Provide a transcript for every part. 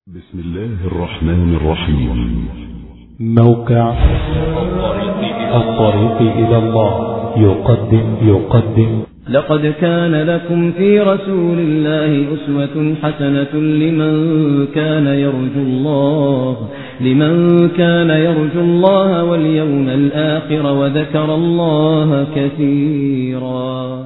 بسم الله الرحمن الرحيم موقع الطريق إلى الله يقدم يقدم لقد كان لكم في رسول الله أسوة حسنة لمن كان يرجو الله لمن كان يرجو الله واليوم الآخر وذكر الله كثيرا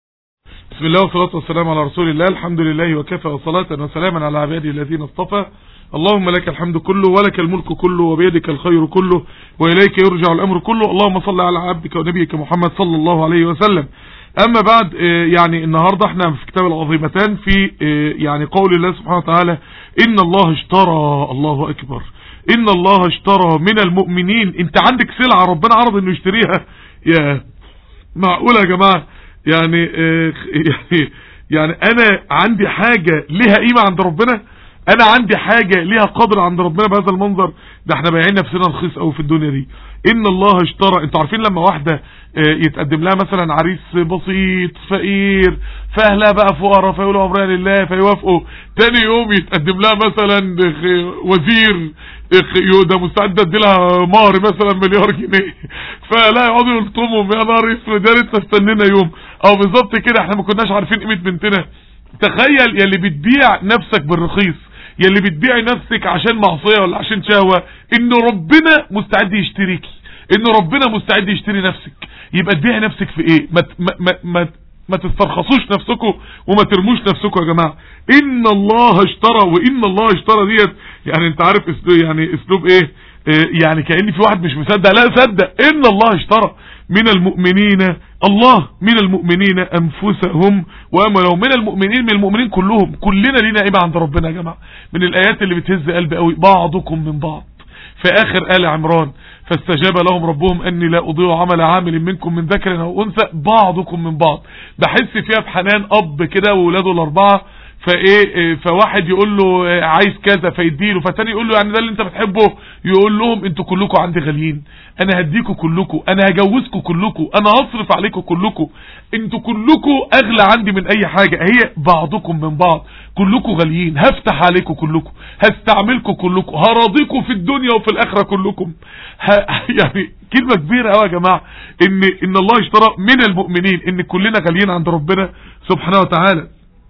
بسم الله والصلاة والسلام على رسول الله الحمد لله وكفى وصلاة وسلاما على عباده الذين اصطفى اللهم لك الحمد كله ولك الملك كله وبيدك الخير كله وإليك يرجع الأمر كله اللهم صل على عبدك ونبيك محمد صلى الله عليه وسلم أما بعد آه، يعني النهاردة احنا في كتاب العظيمتان في آه، يعني قول الله سبحانه وتعالى إن الله اشترى الله أكبر إن الله اشترى من المؤمنين انت عندك سلعة ربنا عرض انه يشتريها يا معقولة يا جماعة يعني آه، يعني يعني انا عندي حاجة ليها قيمة عند ربنا انا عندي حاجة ليها قدر عند ربنا بهذا المنظر ده احنا بايعين نفسنا رخيص قوي في الدنيا دي ان الله اشترى انتوا عارفين لما واحدة آه، يتقدم لها مثلا عريس بسيط فقير فاهلها بقى فقراء فيقولوا امرها لله فيوافقوا تاني يوم يتقدم لها مثلا خ- وزير خ- يو- ده مستعد ادي لها مهر مثلا مليار جنيه فلا يقعدوا يلطموا يا نهار اسود يا ريت استنينا يوم او بالظبط كده احنا ما كناش عارفين قيمه بنتنا تخيل يا اللي بتبيع نفسك بالرخيص يا اللي بتبيعي نفسك عشان معصيه ولا عشان شهوه ان ربنا مستعد يشتريكي ان ربنا مستعد يشتري نفسك يبقى تبيعي نفسك في ايه ما ت- ما ما, ما ما تسترخصوش نفسكم وما ترموش نفسكم يا جماعه ان الله اشترى وان الله اشترى ديت يعني انت عارف اسلوب يعني اسلوب ايه آه، يعني كأن في واحد مش مصدق لا صدق ان الله اشترى من المؤمنين الله من المؤمنين انفسهم واموالهم من المؤمنين من المؤمنين كلهم كلنا لينا قيمه عند ربنا يا جماعه من الايات اللي بتهز قلبي قوي بعضكم من بعض في اخر آل عمران فاستجاب لهم ربهم اني لا اضيع عمل عامل منكم من ذكر او انثى بعضكم من بعض بحس فيها بحنان اب كده واولاده الاربعه فايه إيه، فواحد يقول له إيه، عايز كذا فيديله فالتاني يقول له يعني ده اللي انت بتحبه يقول لهم انتوا كلكم عندي غاليين انا هديكم كلكم انا هجوزكم كلكم انا هصرف عليكم كلكم انتوا كلكم اغلى عندي من اي حاجه هي بعضكم من بعض كلكم غاليين هفتح عليكم كلكم هستعملكم كلكم هراضيكم في الدنيا وفي الاخره كلكم ه... يعني كلمه كبيره قوي يا جماعه ان ان الله اشترى من المؤمنين ان كلنا غاليين عند ربنا سبحانه وتعالى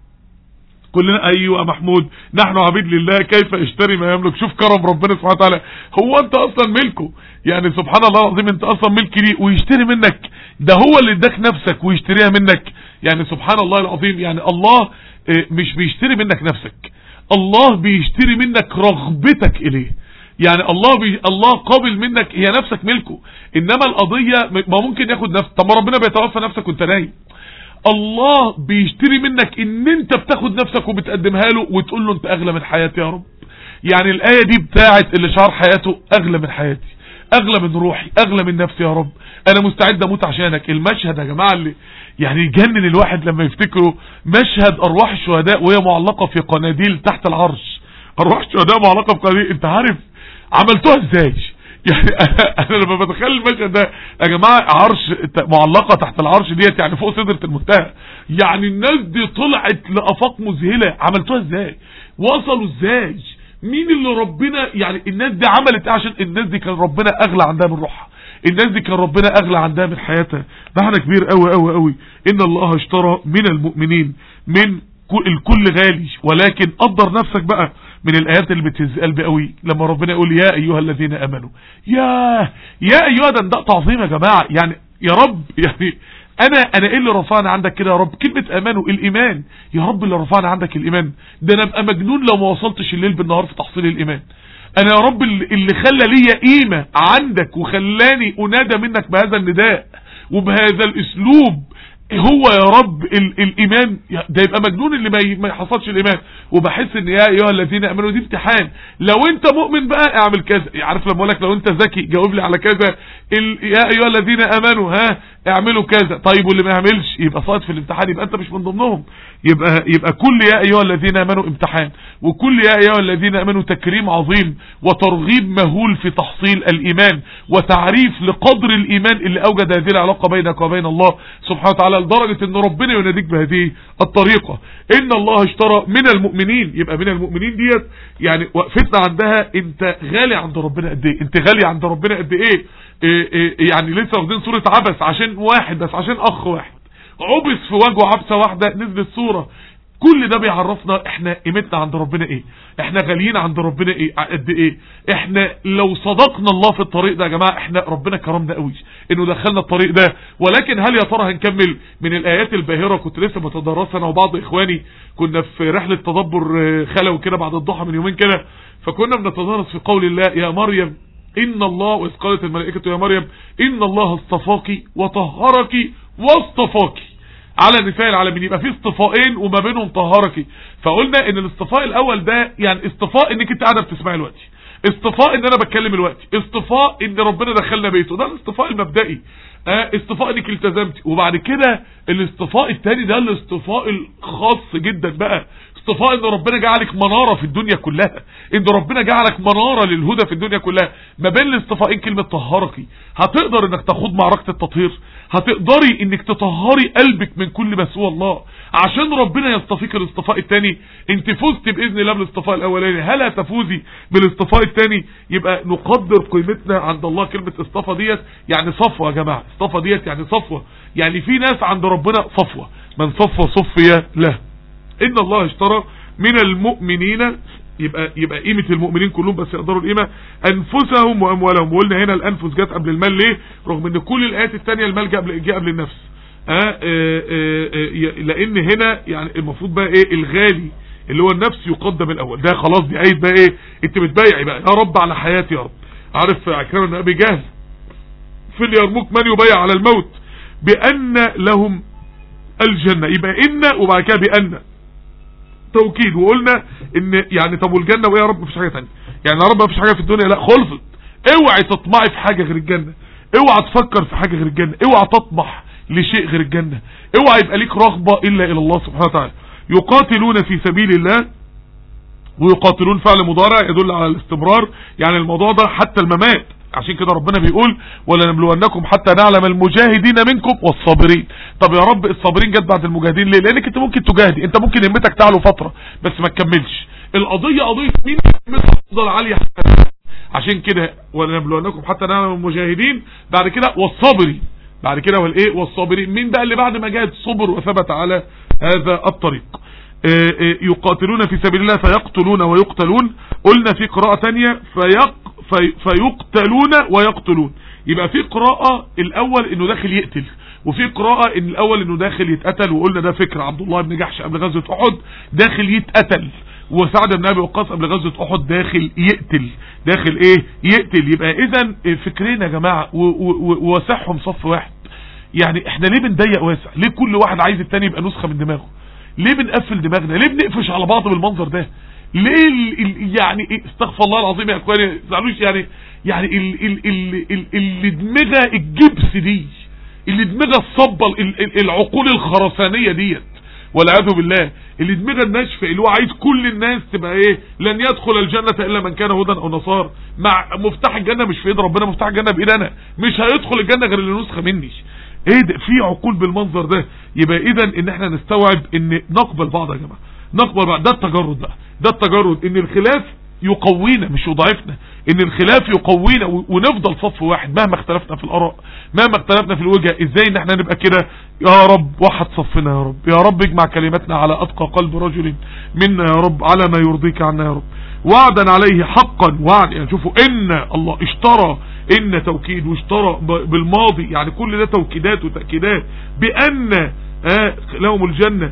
كلنا ايوه يا محمود نحن عبيد لله كيف اشتري ما يملك شوف كرم ربنا سبحانه وتعالى هو انت اصلا ملكه يعني سبحان الله العظيم انت اصلا ملك ليه ويشتري منك ده هو اللي اداك نفسك ويشتريها منك يعني سبحان الله العظيم يعني الله اه، مش بيشتري منك نفسك الله بيشتري منك رغبتك اليه يعني الله بي... الله قابل منك هي نفسك ملكه انما القضيه م- ما ممكن ياخد نفس طب ما ربنا بيتوفى نفسك وانت نايم الله بيشتري منك ان انت بتاخد نفسك وبتقدمها له وتقول له انت اغلى من حياتي يا رب يعني الايه دي بتاعت اللي شعر حياته اغلى من حياتي اغلى من روحي اغلى من نفسي يا رب انا مستعد اموت عشانك المشهد يا جماعه اللي يعني يجنن الواحد لما يفتكره مشهد ارواح الشهداء وهي معلقه في قناديل تحت العرش ارواح الشهداء معلقه في قناديل انت عارف عملتوها ازاي يعني انا انا لما بتخيل المشهد ده يا جماعه عرش ت- معلقه تحت العرش ديت يعني فوق سدره المنتهى يعني الناس دي طلعت لافاق مذهله عملتوها ازاي وصلوا ازاي مين اللي ربنا يعني الناس دي عملت ايه عشان الناس دي كان ربنا اغلى عندها من روحها الناس دي كان ربنا اغلى عندها من حياتها معنى كبير قوي قوي قوي ان الله اشترى من المؤمنين من كل- الكل غالي ولكن قدر نفسك بقى من الايات اللي بتهز قلبي قوي لما ربنا يقول يا ايها الذين امنوا يا يا ايها ده ده تعظيم يا جماعه يعني يا رب يعني انا انا ايه اللي رفعني عندك كده يا رب كلمه امانه الايمان يا رب اللي رفعني عندك الايمان ده انا ابقى مجنون لو ما وصلتش الليل بالنهار في تحصيل الايمان انا يا رب اللي اللي خلى ليا قيمه عندك وخلاني انادى منك بهذا النداء وبهذا الاسلوب هو يا رب ال الايمان ده يبقى مجنون اللي ما ي- ما يحصلش الايمان وبحس ان يا ايها الذين امنوا دي امتحان لو انت مؤمن بقى اعمل كذا عارف لما اقول لك لو انت ذكي جاوب لي على كذا ال يا ايها الذين امنوا ها اعملوا كذا طيب واللي ما يعملش يبقى ساقط في الامتحان يبقى انت مش من ضمنهم يبقى يبقى كل يا ايها الذين امنوا امتحان وكل يا ايها الذين امنوا تكريم عظيم وترغيب مهول في تحصيل الايمان وتعريف لقدر الايمان اللي اوجد هذه العلاقه بينك وبين الله سبحانه وتعالى على لدرجة ان ربنا يناديك بهذه الطريقة ان الله اشترى من المؤمنين يبقى من المؤمنين ديت يعني وقفتنا عندها انت غالي عند ربنا قد ايه انت غالي عند ربنا قد ايه, إيه, إيه يعني لسه واخدين صورة عبس عشان واحد بس عشان اخ واحد عبس في وجهه عبسة واحدة نزلت صورة كل ده بيعرفنا احنا قيمتنا عند ربنا ايه احنا غاليين عند ربنا ايه قد ايه احنا لو صدقنا الله في الطريق ده يا جماعة احنا ربنا كرمنا قوي انه دخلنا الطريق ده ولكن هل يا ترى هنكمل من الايات الباهرة كنت لسه بتدرسها انا وبعض اخواني كنا في رحلة تدبر خلوي كده بعد الضحى من يومين كده فكنا بنتدرس في قول الله يا مريم ان الله واذ قالت الملائكة يا مريم ان الله اصطفاك وطهرك واصطفاك على نساء العالمين يبقى في اصطفائين وما بينهم طهارك فقلنا ان الاصطفاء الاول ده يعني اصطفاء انك انت قاعده بتسمعي دلوقتي اصطفاء ان انا بتكلم دلوقتي اصطفاء ان ربنا دخلنا بيته ده الاصطفاء المبدئي اه اصطفاء انك التزمتي وبعد كده الاصطفاء الثاني ده الاصطفاء الخاص جدا بقى اصطفاء ان ربنا جعلك منارة في الدنيا كلها ان ربنا جعلك منارة للهدى في الدنيا كلها ما بين الاصطفائين كلمة طهركي هتقدر انك تخوض معركة التطهير هتقدري انك تطهري قلبك من كل ما سوى الله عشان ربنا يصطفيك الاصطفاء الثاني انت فزت باذن الله بالاصطفاء الاولاني هل هتفوزي بالاصطفاء الثاني يبقى نقدر قيمتنا عند الله كلمة اصطفى ديت يعني صفوة يا جماعة اصطفى ديت يعني صفوة يعني في ناس عند ربنا صفوة من صفوة صفية له ان الله اشترى من المؤمنين يبقى يبقى قيمه المؤمنين كلهم بس يقدروا القيمه انفسهم واموالهم وقلنا هنا الانفس جت قبل المال ليه رغم ان كل الايات الثانيه المال جاء قبل جاء قبل النفس آه آه آه لان هنا يعني المفروض بقى ايه الغالي اللي هو النفس يقدم الاول ده خلاص دي ايه بقى ايه انت بتبايعي بقى يا رب على حياتي يا رب عارف عكرمه بن ابي جهل في اليرموك من يبايع على الموت بان لهم الجنه يبقى ان وبعد كده بان توكيد وقلنا ان يعني طب والجنه وايه يا رب مفيش حاجه ثانيه يعني يا رب مفيش حاجه في الدنيا لا خلصت اوعي تطمعي في حاجه غير الجنه اوعى تفكر في حاجه غير الجنه اوعى تطمح لشيء غير الجنه اوعى يبقى ليك رغبه الا الى الله سبحانه وتعالى يقاتلون في سبيل الله ويقاتلون فعل مضارع يدل على الاستمرار يعني الموضوع ده حتى الممات عشان كده ربنا بيقول ولنبلونكم حتى نعلم المجاهدين منكم والصابرين طب يا رب الصابرين جت بعد المجاهدين ليه لانك انت ممكن تجاهدي انت ممكن همتك تعلو فترة بس ما تكملش القضية قضية مين همتها تفضل عالية عشان كده ولنبلونكم حتى نعلم المجاهدين بعد كده والصابرين بعد كده والايه والصابرين مين بقى اللي بعد ما جاهد صبر وثبت على هذا الطريق يقاتلون في سبيل الله فيقتلون ويقتلون قلنا في قراءة تانية فيق في فيقتلون ويقتلون يبقى في قراءة الاول انه داخل يقتل وفي قراءة ان الاول انه داخل يتقتل وقلنا ده فكر عبد الله بن جحش قبل غزوة احد داخل يتقتل وسعد بن ابي وقاص قبل غزوة احد داخل يقتل داخل ايه يقتل يبقى اذا فكرين يا جماعة ووسعهم صف واحد يعني احنا ليه بنضيق واسع ليه كل واحد عايز التاني يبقى نسخة من دماغه ليه بنقفل دماغنا ليه بنقفش على بعض بالمنظر ده ليه ال ال يعني إيه استغفر الله العظيم يا اخواني زعلوش يعني يعني ال ال ال ال اللي دماغها الجبس دي اللي دماغها الصبة ال ال العقول الخرسانية ديت والعياذ بالله اللي دماغها الناشفة اللي هو عايز كل الناس تبقى ايه لن يدخل الجنة الا من كان هدى او نصار مع مفتاح الجنة مش في ايد ربنا مفتاح الجنة بايد انا مش هيدخل الجنة غير اللي نسخة مني ايه ده في عقول بالمنظر ده يبقى اذا ان احنا نستوعب ان نقبل بعض يا جماعه نقبل بعض ده التجرد بقى ده التجرد ان الخلاف يقوينا مش يضعفنا ان الخلاف يقوينا ونفضل صف واحد مهما اختلفنا في الاراء مهما اختلفنا في الوجهه ازاي ان احنا نبقى كده يا رب وحد صفنا يا رب يا رب اجمع كلماتنا على اتقى قلب رجل منا يا رب على ما يرضيك عنا يا رب وعدا عليه حقا وعد يعني شوفوا ان الله اشترى ان توكيد واشترى بالماضي يعني كل ده توكيدات وتأكيدات بان آه لهم الجنة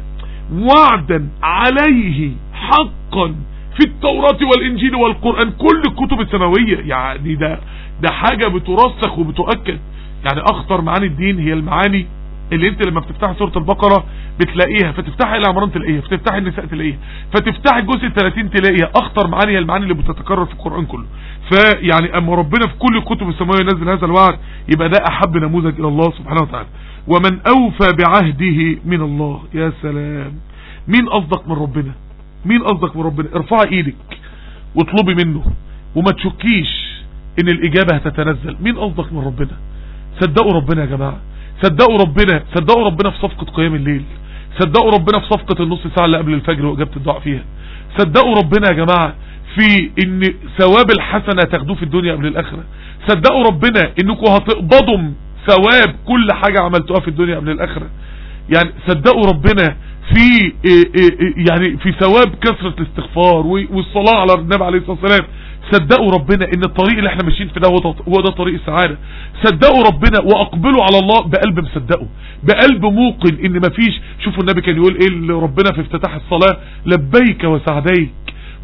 وعدا عليه حقا في التوراة والانجيل والقرآن كل الكتب السماوية يعني ده ده حاجة بترسخ وبتؤكد يعني اخطر معاني الدين هي المعاني اللي انت لما بتفتح سورة البقرة بتلاقيها فتفتح العمران تلاقيها فتفتح النساء تلاقيها فتفتح الجزء الثلاثين تلاقيها اخطر معاني هي المعاني اللي بتتكرر في القرآن كله فيعني اما ربنا في كل الكتب السماوية ينزل هذا الوعد يبقى ده احب نموذج الى الله سبحانه وتعالى ومن اوفى بعهده من الله يا سلام مين اصدق من ربنا مين اصدق من ربنا ارفعي ايدك واطلبي منه وما تشكيش ان الاجابة هتتنزل مين اصدق من ربنا صدقوا ربنا يا جماعة صدقوا ربنا صدقوا ربنا في صفقة قيام الليل صدقوا ربنا في صفقة النص ساعة اللي قبل الفجر وإجابة الدعاء فيها صدقوا ربنا يا جماعة في ان ثواب الحسنة تاخدوه في الدنيا قبل الاخرة صدقوا ربنا انكم هتقبضوا ثواب كل حاجة عملتوها في الدنيا قبل الاخرة يعني صدقوا ربنا في إيه إيه إيه يعني في ثواب كثرة الاستغفار والصلاة على النبي عليه الصلاة والسلام صدقوا ربنا ان الطريق اللي احنا ماشيين في ده هو ده, هو ده طريق السعادة صدقوا ربنا واقبلوا على الله بقلب مصدقه بقلب موقن ان مفيش شوفوا النبي كان يقول ايه لربنا في افتتاح الصلاة لبيك وسعديك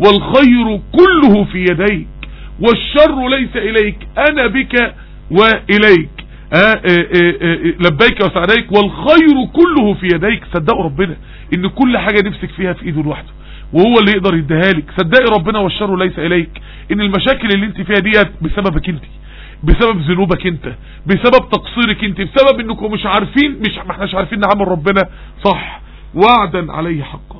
والخير كله في يديك والشر ليس اليك انا بك واليك آه آه آه لبيك وسعديك والخير كله في يديك صدقوا ربنا ان كل حاجة نفسك فيها في ايده لوحده وهو اللي يقدر يديها لك صدقي ربنا والشر ليس اليك ان المشاكل اللي انت فيها ديت بسببك انت بسبب ذنوبك انت بسبب تقصيرك انت بسبب انكم مش عارفين مش ما احناش عارفين نعمل ربنا صح وعدا عليه حقا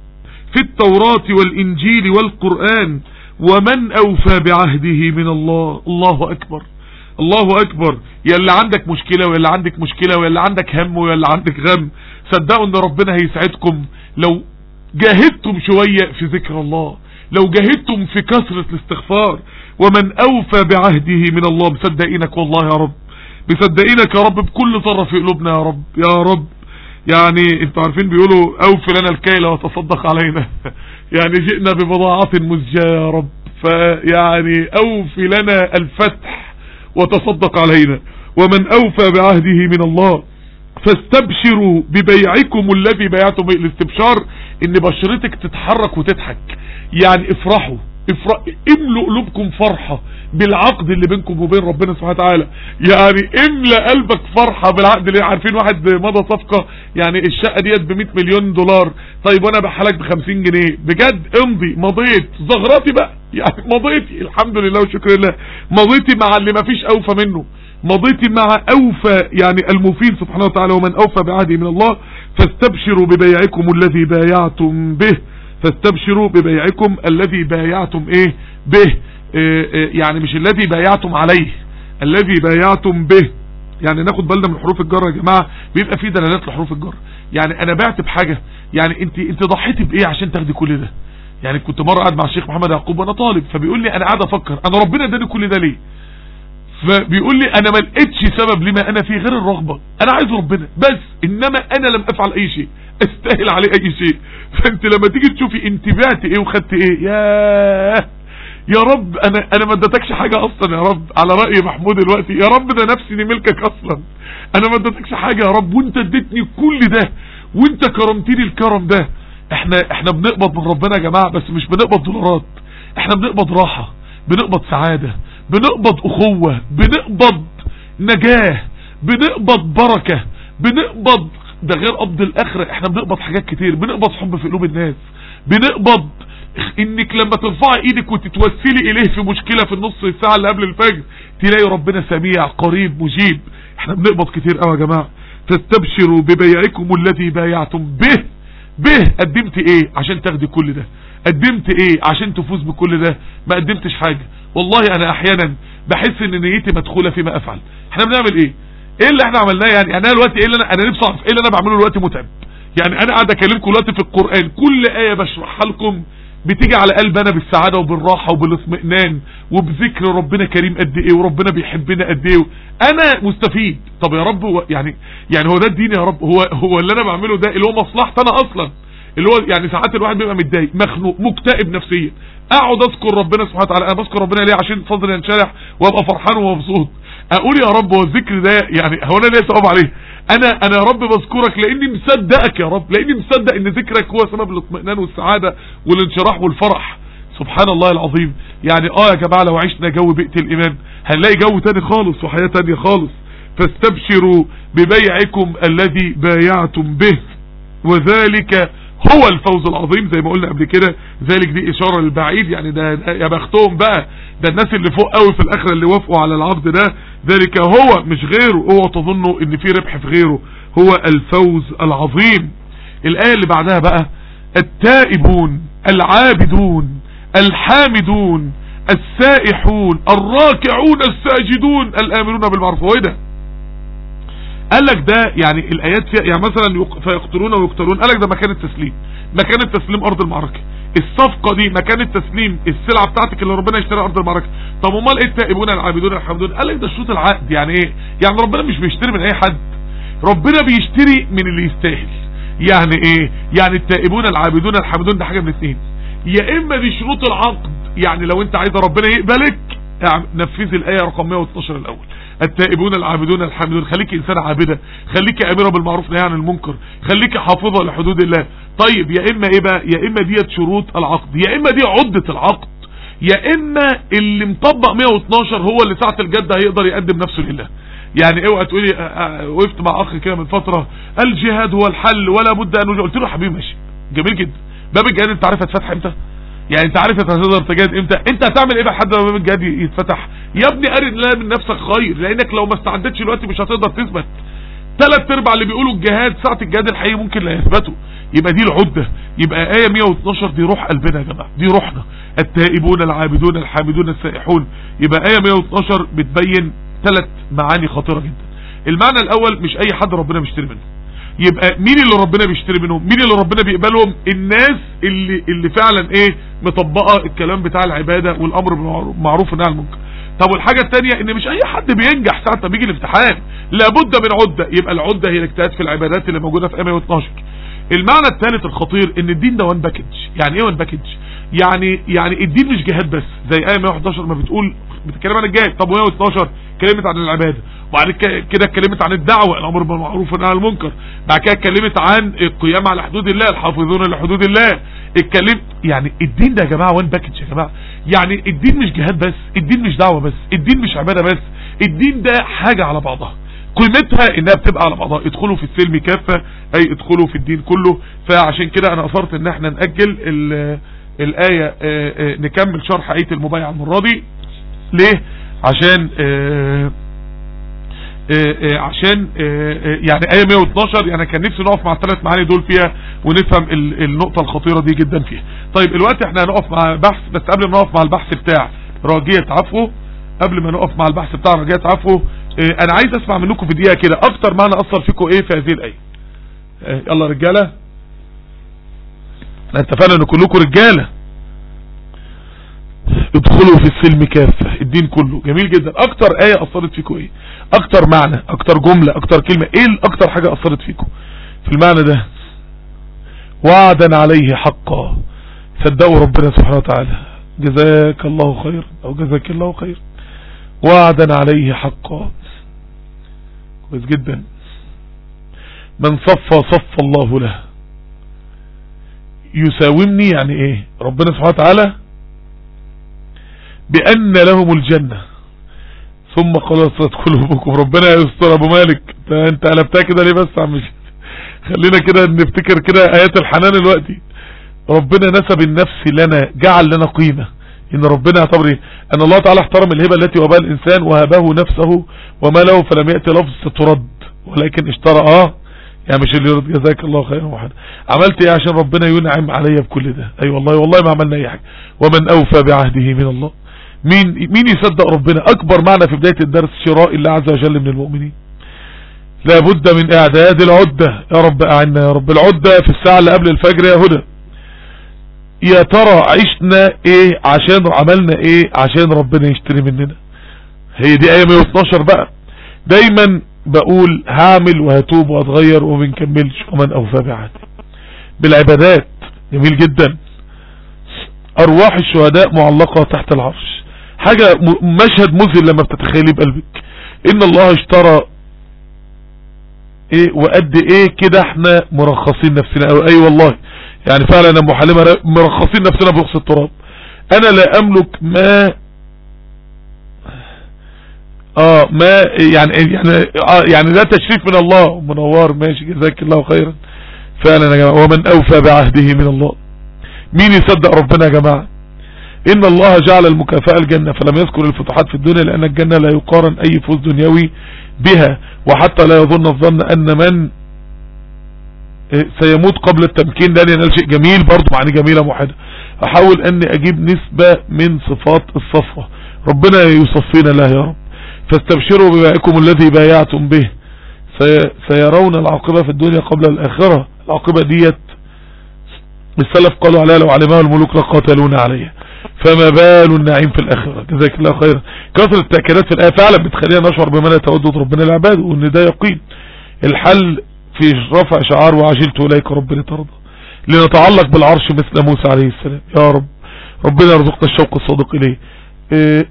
في التوراة والانجيل والقرآن ومن اوفى بعهده من الله الله اكبر الله اكبر يا اللي عندك مشكلة ويا اللي عندك مشكلة ويا اللي عندك هم ويا اللي عندك غم صدقوا ان ربنا هيسعدكم لو جاهدتم شوية في ذكر الله لو جاهدتم في كثرة الاستغفار ومن اوفى بعهده من الله مصدقينك والله يا رب مصدقينك يا رب بكل ذرة في قلوبنا يا رب يا رب يعني انتوا عارفين بيقولوا اوفي لنا الكيل وتصدق علينا يعني جئنا ببضاعة مزجاة يا رب فيعني اوفي لنا الفتح وتصدق علينا ومن اوفى بعهده من الله فاستبشروا ببيعكم الذي بيعتم به الاستبشار ان بشرتك تتحرك وتضحك يعني افرحوا افرح املوا قلوبكم فرحة بالعقد اللي بينكم وبين ربنا سبحانه وتعالى يعني املأ قلبك فرحة بالعقد اللي عارفين واحد مضى صفقة يعني الشقة ديت ب 100 مليون دولار طيب وانا بحالك ب 50 جنيه بجد امضي مضيت زغراتي بقى يعني مضيتي الحمد لله وشكر لله مضيتي مع اللي ما فيش اوفى منه مضيت مع اوفى يعني المفيد سبحانه وتعالى ومن اوفى بعهده من الله فاستبشروا ببيعكم الذي بايعتم به فاستبشروا ببيعكم الذي بايعتم ايه به إيه إيه يعني مش الذي بايعتم عليه الذي بايعتم به يعني ناخد بالنا من حروف الجر يا جماعة بيبقى فيه دلالات لحروف الجر يعني انا بعت بحاجة يعني انت انت ضحيتي بايه عشان تاخدي كل ده يعني كنت مرة قاعد مع الشيخ محمد يعقوب وانا طالب فبيقول لي انا قاعد افكر انا ربنا اداني كل ده ليه فبيقول لي انا ما لقيتش سبب لما انا فيه غير الرغبة انا عايز ربنا بس انما انا لم افعل اي شيء استاهل عليه اي شيء فانت لما تيجي تشوفي انت بعت ايه وخدت ايه ياه يا رب انا انا ما اديتكش حاجة اصلا يا رب على رأي محمود دلوقتي يا رب ده نفسي دي ملكك اصلا انا ما اديتكش حاجة يا رب وانت اديتني كل ده وانت كرمتني الكرم ده احنا احنا بنقبض من ربنا يا جماعة بس مش بنقبض دولارات احنا بنقبض راحة بنقبض سعادة بنقبض اخوة بنقبض نجاة بنقبض بركة بنقبض ده غير قبض الاخرة احنا بنقبض حاجات كتير بنقبض حب في قلوب الناس بنقبض انك لما ترفعي ايدك وتتوسلي اليه في مشكلة في النص ساعة اللي قبل الفجر تلاقي ربنا سميع قريب مجيب احنا بنقبض كتير قوي يا جماعة فاستبشروا ببيعكم الذي بايعتم به به قدمت ايه عشان تاخدي كل ده قدمت ايه عشان تفوز بكل ده ما قدمتش حاجة والله انا احيانا بحس ان نيتي مدخولة فيما افعل احنا بنعمل ايه ايه اللي احنا عملناه يعني انا دلوقتي ايه اللي انا انا نفسي اعرف ايه اللي انا بعمله دلوقتي متعب يعني انا قاعد اكلمكم دلوقتي في القرآن كل آية بشرحها لكم بتيجي على قلب انا بالسعادة وبالراحة وبالاطمئنان وبذكر ربنا كريم قد ايه وربنا بيحبنا قد ايه انا مستفيد طب يا رب هو يعني يعني هو ده الدين يا رب هو هو اللي انا بعمله ده اللي هو مصلحتي انا اصلا اللي هو يعني ساعات الواحد بيبقى متضايق مخنوق مكتئب نفسيا اقعد اذكر ربنا سبحانه وتعالى انا بذكر ربنا ليه عشان صدري ينشرح وابقى فرحان ومبسوط اقول يا رب هو الذكر ده يعني هو انا ليه ثواب عليه انا انا يا رب بذكرك لاني مصدقك يا رب لاني مصدق ان ذكرك هو سبب الاطمئنان والسعاده والانشراح والفرح سبحان الله العظيم يعني اه يا جماعه لو عشنا جو بيئه الايمان هنلاقي جو تاني خالص وحياه تانية خالص فاستبشروا ببيعكم الذي بايعتم به وذلك هو الفوز العظيم زي ما قلنا قبل كده ذلك دي اشارة للبعيد يعني ده, ده يا بختهم بقى ده الناس اللي فوق قوي في الاخرة اللي وافقوا على العقد ده ذلك هو مش غيره اوعوا تظنوا ان في ربح في غيره هو الفوز العظيم الايه اللي بعدها بقى التائبون العابدون الحامدون السائحون الراكعون الساجدون الامرون بالمعروف هو ايه ده قال لك ده يعني الايات فيها يعني مثلا يق- فيقتلون ويقتلون قال لك ده مكان التسليم مكان التسليم ارض المعركه الصفقه دي مكان التسليم السلعه بتاعتك اللي ربنا يشتريها ارض المعركه طب امال ايه التائبون العابدون الحامدون قال لك ده شروط العقد يعني ايه يعني ربنا مش بيشتري من اي حد ربنا بيشتري من اللي يستاهل يعني ايه يعني التائبون العابدون الحامدون ده حاجه من اتنين يا اما دي شروط العقد يعني لو انت عايز ربنا يقبلك اعم- نفذ الايه رقم 112 الاول التائبون العابدون الحامدون خليك انسان عابده خليك اميره بالمعروف نهي عن المنكر خليك حافظه لحدود الله طيب يا اما ايه بقى يا اما ديت شروط العقد يا اما دي عده العقد يا اما اللي مطبق 112 هو اللي ساعه الجد هيقدر يقدم نفسه لله يعني اوعى تقولي آه، آه، وقفت مع اخ كده من فتره الجهاد هو الحل ولا بد ان قلت له حبيبي ماشي جميل جدا باب الجهاد انت عارف هتفتح امتى يعني انت عارف انت هتقدر تجاهد امتى انت هتعمل ايه بقى لحد ما باب الجهاد يتفتح يا ابني ارد لا من نفسك خير لانك لو ما استعدتش دلوقتي مش هتقدر تثبت ثلاث ارباع اللي بيقولوا الجهاد ساعه الجهاد الحقيقي ممكن لا يثبتوا يبقى دي العده يبقى ايه 112 دي روح قلبنا يا جماعه دي روحنا التائبون العابدون الحامدون السائحون يبقى ايه 112 بتبين ثلاث معاني خطيره جدا المعنى الاول مش اي حد ربنا بيشتري منه يبقى مين اللي ربنا بيشتري منهم مين اللي ربنا بيقبلهم الناس اللي اللي فعلا ايه مطبقه الكلام بتاع العباده والامر بالمعروف والنهي عن المنكر طب والحاجه الثانيه ان مش اي حد بينجح ساعه ما بيجي الامتحان لابد من عده يبقى العده هي الاجتهاد في العبادات اللي موجوده في 112 المعنى الثالث الخطير ان الدين ده وان باكج يعني ايه وان باكج يعني يعني الدين مش جهاد بس زي ايه 111 ما بتقول بتتكلم عن الجهاد طب 112 اتكلمت عن العباده وبعد ك- كده اتكلمت عن الدعوه الامر بالمعروف والنهي عن المنكر بعد كده اتكلمت عن القيام على حدود الله الحافظون لحدود الله اتكلمت يعني الدين ده يا جماعه وان باكج يا جماعه يعني الدين مش جهاد بس الدين مش دعوه بس الدين مش عباده بس الدين ده حاجه على بعضها قيمتها انها بتبقى على بعضها ادخلوا في السلم كافة اي ادخلوا في الدين كله فعشان كده انا اصرت ان احنا نأجل ال- الآية آه، آه، نكمل شرح آية المبايع المرة دي ليه عشان آه، آه، آه، عشان آه، آه، يعني آية 112 يعني كان نفسي نقف مع الثلاث معاني دول فيها ونفهم ال- النقطة الخطيرة دي جدا فيها طيب الوقت احنا هنقف مع بحث بس قبل ما نقف مع البحث بتاع راجية عفو قبل ما نقف مع البحث بتاع راجية عفو آه، انا عايز اسمع منكم في دقيقة كده اكتر معنى اثر فيكم ايه في هذه الآية آه، يلا رجالة احنا اتفقنا ان كلكم رجالة ادخلوا في السلم كافة الدين كله جميل جدا اكتر اية اثرت فيكم ايه اكتر معنى اكتر جملة اكتر كلمة ايه اكتر حاجة اثرت فيكم في المعنى ده وعدا عليه حقا صدقوا ربنا سبحانه وتعالى جزاك الله خير او جزاك الله خير وعدا عليه حقا كويس جدا من صفى صف الله له يساومني يعني ايه ربنا سبحانه وتعالى بأن لهم الجنة ثم خلصت قلوبكم ربنا يستر ابو مالك ده انت قلبتها كده ليه بس يا عم شيخ؟ خلينا كده نفتكر كده ايات الحنان دلوقتي ربنا نسب النفس لنا جعل لنا قيمة ان ربنا اعتبر ايه ان الله تعالى احترم الهبة التي وهبها الانسان وهبه نفسه وما له فلم يأتي لفظ ترد ولكن اشترى اه يعني مش اللي يرد جزاك الله خيرا وحد عملت ايه عشان ربنا ينعم عليا بكل ده اي أيوة والله والله ما عملنا اي حاجة ومن اوفى بعهده من الله مين مين يصدق ربنا اكبر معنى في بداية الدرس شراء الله عز وجل من المؤمنين لابد من اعداد العدة يا رب اعنا يا رب العدة في الساعة اللي قبل الفجر يا هدى يا ترى عشنا ايه عشان عملنا ايه عشان ربنا يشتري مننا هي دي ايه 112 بقى دايما بقول هعمل وهتوب وهتغير وما بنكملش ومن اوفى بعهده بالعبادات جميل جدا ارواح الشهداء معلقة تحت العرش حاجة م- مشهد مذهل لما بتتخيلي بقلبك ان الله اشترى ايه وقد ايه كده احنا مرخصين نفسنا او اي والله يعني فعلا يا ام حليمه ر- مرخصين نفسنا برخص التراب انا لا املك ما اه ما يعني يعني آه يعني ده تشريف من الله منور ماشي جزاك الله خيرا فعلا يا جماعه ومن اوفى بعهده من الله مين يصدق ربنا يا جماعه ان الله جعل المكافأة الجنة فلم يذكر الفتوحات في الدنيا لان الجنة لا يقارن اي فوز دنيوي بها وحتى لا يظن الظن ان من سيموت قبل التمكين ده ينال شيء جميل برضو معني جميلة موحدة احاول اني اجيب نسبة من صفات الصفوة ربنا يصفينا الله يا رب فاستبشروا ببائكم الذي بايعتم به سي- سيرون العاقبة في الدنيا قبل الآخرة العاقبة ديت السلف قالوا عليها لو علمها الملوك لقاتلون عليها فما بال النعيم في الآخرة جزاك الله خيرا كثرة التأكيدات في الآية فعلا بتخلينا نشعر بما لا تودد ربنا العباد وان ده يقين الحل في رفع شعار وعجلت إليك رب لترضى لنتعلق بالعرش مثل موسى عليه السلام يا رب ربنا يرزقنا الشوق الصادق إليه إيه،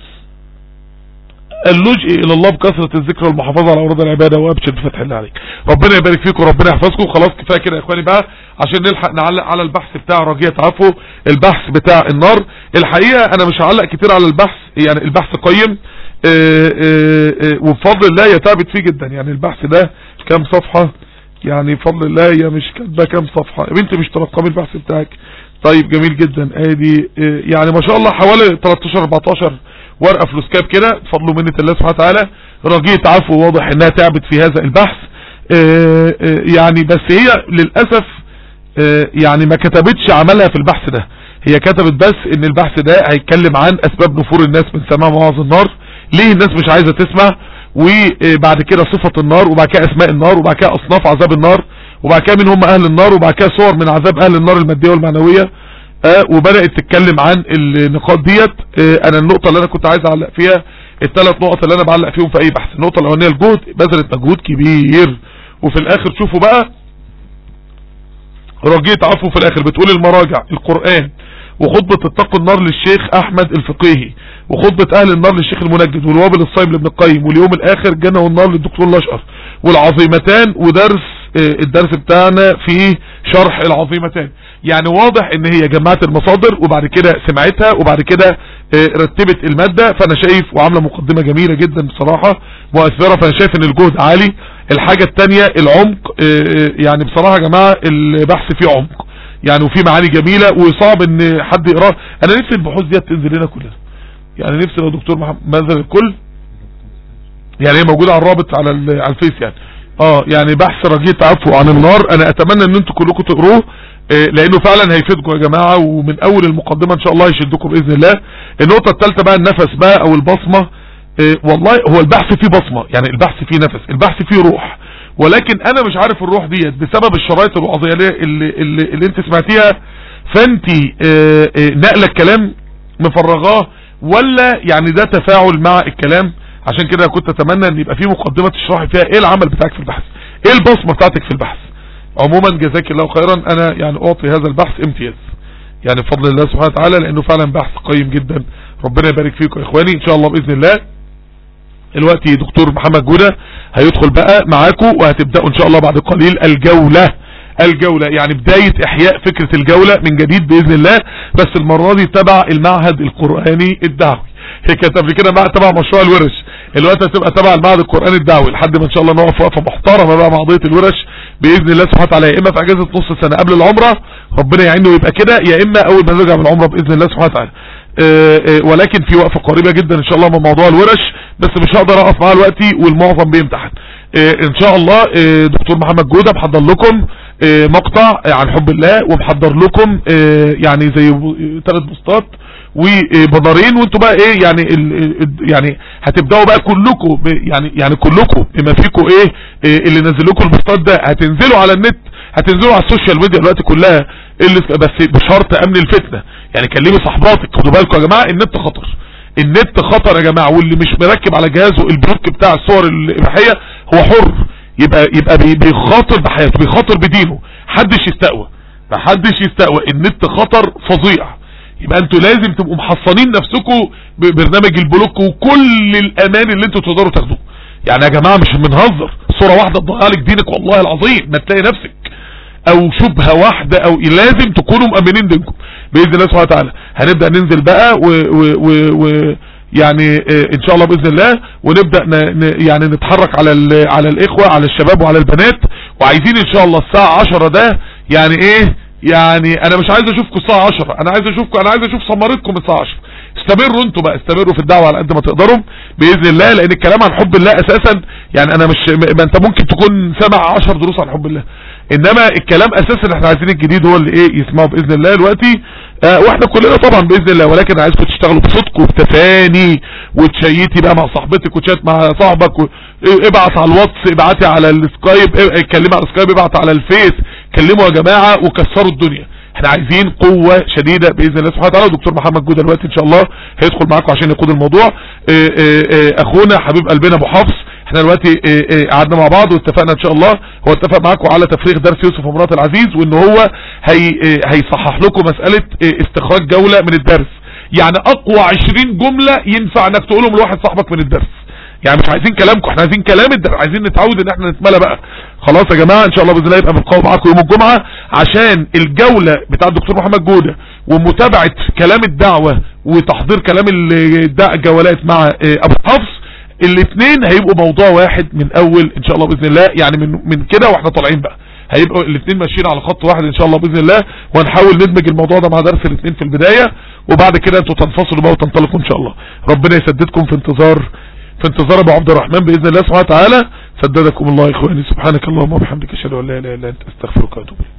اللجئ الى الله بكثرة الذكر والمحافظة على اوراد العبادة وابشر بفتح الله عليك ربنا يبارك فيكم وربنا يحفظكم خلاص كفاية كده يا اخواني بقى عشان نلحق نعلق على البحث بتاع رجية عفو البحث بتاع النار الحقيقة انا مش هعلق كتير على البحث يعني البحث قيم آه، آه، آه، وبفضل الله هي تعبت فيه جدا يعني البحث ده كام صفحة يعني بفضل الله هي مش كاتبه كام صفحة يا بنتي مش ترقمي البحث بتاعك طيب جميل جدا ادي آه، يعني ما شاء الله حوالي 13 14 ورقة فلوسكاب كده بفضل منة الله سبحانه وتعالى رجية عفو واضح انها تعبت في هذا البحث آه، آه، يعني بس هي للأسف آه، يعني ما كتبتش عملها في البحث ده هي كتبت بس ان البحث ده هيتكلم عن اسباب نفور الناس من سماع مواعظ النار ليه الناس مش عايزة تسمع وبعد كده صفة النار وبعد كده اسماء النار وبعد كده اصناف عذاب النار وبعد كده مين هم اهل النار وبعد كده صور من عذاب اهل النار المادية والمعنوية آه وبدأت تتكلم عن النقاط ديت آه انا النقطة اللي انا كنت عايز اعلق فيها الثلاث نقط اللي انا بعلق فيهم في اي بحث النقطة الاولانية الجهد بذلت مجهود كبير وفي الاخر شوفوا بقى رجيت عفو في الاخر بتقول المراجع القرآن وخطبة اتقوا النار للشيخ احمد الفقيهي وخطبة اهل النار للشيخ المنجد والوابل الصايم لابن القيم واليوم الاخر جنة والنار للدكتور الاشقر والعظيمتان ودرس آه، الدرس بتاعنا في شرح العظيمتان يعني واضح ان هي جمعت المصادر وبعد كده سمعتها وبعد كده آه، رتبت المادة فانا شايف وعاملة مقدمة جميلة جدا بصراحة مؤثرة فانا شايف ان الجهد عالي الحاجة التانية العمق آه، يعني بصراحة يا جماعة البحث فيه عمق يعني وفيه معاني جميلة وصعب ان حد يقراه انا نفسي البحوث دي تنزل لنا كلنا يعني نفسي لو دكتور محمد منزل الكل يعني هي موجودة على الرابط على ال- على الفيس يعني اه يعني بحث رجية عفو عن النار انا اتمنى ان انتوا كلكم تقروه آه، لانه فعلا هيفيدكم يا جماعة ومن اول المقدمة ان شاء الله يشدكم باذن الله النقطة الثالثة بقى النفس بقى او البصمة آه، والله هو البحث فيه بصمة يعني البحث فيه نفس البحث فيه روح ولكن انا مش عارف الروح ديت بسبب الشرايط الوعظية اللي, اللي, اللي انت سمعتيها فانت آه، آه، نقل الكلام مفرغاه ولا يعني ده تفاعل مع الكلام عشان كده كنت اتمنى ان يبقى في مقدمة تشرحي فيها ايه العمل بتاعك في البحث ايه البصمة بتاعتك في البحث عموما جزاك الله خيرا انا يعني اعطي هذا البحث امتياز يعني بفضل الله سبحانه وتعالى لانه فعلا بحث قيم جدا ربنا يبارك فيكم يا اخواني ان شاء الله باذن الله دلوقتي دكتور محمد جودة هيدخل بقى معاكم وهتبدأوا ان شاء الله بعد قليل الجولة الجولة يعني بداية احياء فكرة الجولة من جديد باذن الله بس المرة دي تبع المعهد القرآني الدعوي هي كانت قبل كده مع تبع مشروع الورش الوقت هتبقى تبع المعهد القرآني الدعوي لحد ما ان شاء الله نقف وقفة محترمة بقى مع قضية الورش باذن الله سبحانه وتعالى يا اما في اجازة نص سنة قبل العمرة ربنا يعينه ويبقى كده يا اما اول ما نرجع من العمرة باذن الله سبحانه وتعالى آه، آه، ولكن في وقفة قريبة جدا ان شاء الله من موضوع الورش بس مش هقدر اقف معاه دلوقتي والمعظم بيمتحن آه، ان شاء الله آه، دكتور محمد جودة محضر لكم آه، مقطع آه، عن حب الله ومحضر لكم آه، يعني زي ثلاث بوستات وبنارين وانتوا بقى ايه يعني ال ال- يعني هتبداوا بقى كلكم ب- يعني يعني كلكم بما فيكم ايه, إيه اللي نزل لكم البوستات ده هتنزلوا على النت هتنزلوا على السوشيال ميديا دلوقتي كلها اللي بس بشرط امن الفتنه يعني كلمي صحباتك خدوا بالكم يا جماعه النت خطر النت خطر يا جماعه واللي مش مركب على جهازه البلوك بتاع الصور الاباحيه هو حر يبقى يبقى بي- بيخاطر بحياته بيخاطر بدينه محدش يستقوى محدش يستقوى النت خطر فظيع يبقى انتوا لازم تبقوا محصنين نفسكم ببرنامج البلوك وكل الامان اللي انتوا تقدروا تاخدوه يعني يا جماعه مش بنهزر صوره واحده تضيع لك دينك والله العظيم ما تلاقي نفسك او شبهة واحدة او لازم تكونوا مأمنين دينكم بإذن الله سبحانه وتعالى هنبدأ ننزل بقى و, و, و, و يعني اه ان شاء الله بإذن الله ونبدأ ن ن يعني نتحرك على ال على الاخوة على الشباب وعلى البنات وعايزين ان شاء الله الساعة 10 ده يعني ايه يعني انا مش عايز اشوفكم الساعة 10 انا عايز اشوفكم انا عايز اشوف سمرتكم الساعة 10 استمروا انتوا بقى استمروا في الدعوة على قد ما تقدروا باذن الله لان الكلام عن حب الله اساسا يعني انا مش ما انت ممكن تكون سامع 10 دروس عن حب الله انما الكلام اساسا احنا عايزين الجديد هو اللي ايه يسمعه باذن الله دلوقتي اه واحنا كلنا طبعا باذن الله ولكن عايزكم تشتغلوا بصدق وبتفاني وتشيتي بقى مع صاحبتك وتشات مع صاحبك و... اه ابعت على الواتس ابعتي على السكايب اه اتكلمي على السكايب ابعت على الفيس كلموا يا جماعه وكسروا الدنيا احنا عايزين قوة شديدة باذن الله سبحانه وتعالى ودكتور محمد جودة دلوقتي ان شاء الله هيدخل معاكم عشان يقود الموضوع اه اه اه اخونا حبيب قلبنا ابو حفص احنا دلوقتي اه اه قعدنا مع بعض واتفقنا ان شاء الله هو اتفق معاكم على تفريغ درس يوسف ومرات العزيز وان هو هي اه هيصحح لكم مسألة اه استخراج جولة من الدرس يعني اقوى 20 جملة ينفع انك تقولهم لواحد صاحبك من الدرس يعني مش عايزين كلامكم احنا عايزين كلام الدرس عايزين نتعود ان احنا نتملى بقى خلاص يا جماعة ان شاء الله باذن الله يبقى بنقاوم معاكم يوم الجمعة عشان الجولة بتاع الدكتور محمد جودة ومتابعة كلام الدعوة وتحضير كلام الجولات مع اه ابو حفص الاثنين هيبقوا موضوع واحد من اول ان شاء الله باذن الله يعني من من كده واحنا طالعين بقى هيبقوا الاثنين ماشيين على خط واحد ان شاء الله باذن الله وهنحاول ندمج الموضوع ده مع درس الاثنين في البدايه وبعد كده انتوا تنفصلوا بقى وتنطلقوا ان شاء الله ربنا يسددكم في انتظار في انتظار ابو عبد الرحمن باذن الله سبحانه وتعالى سددكم الله يا اخواني سبحانك اللهم وبحمدك اشهد ان لا اله الا انت استغفرك واتوب اليك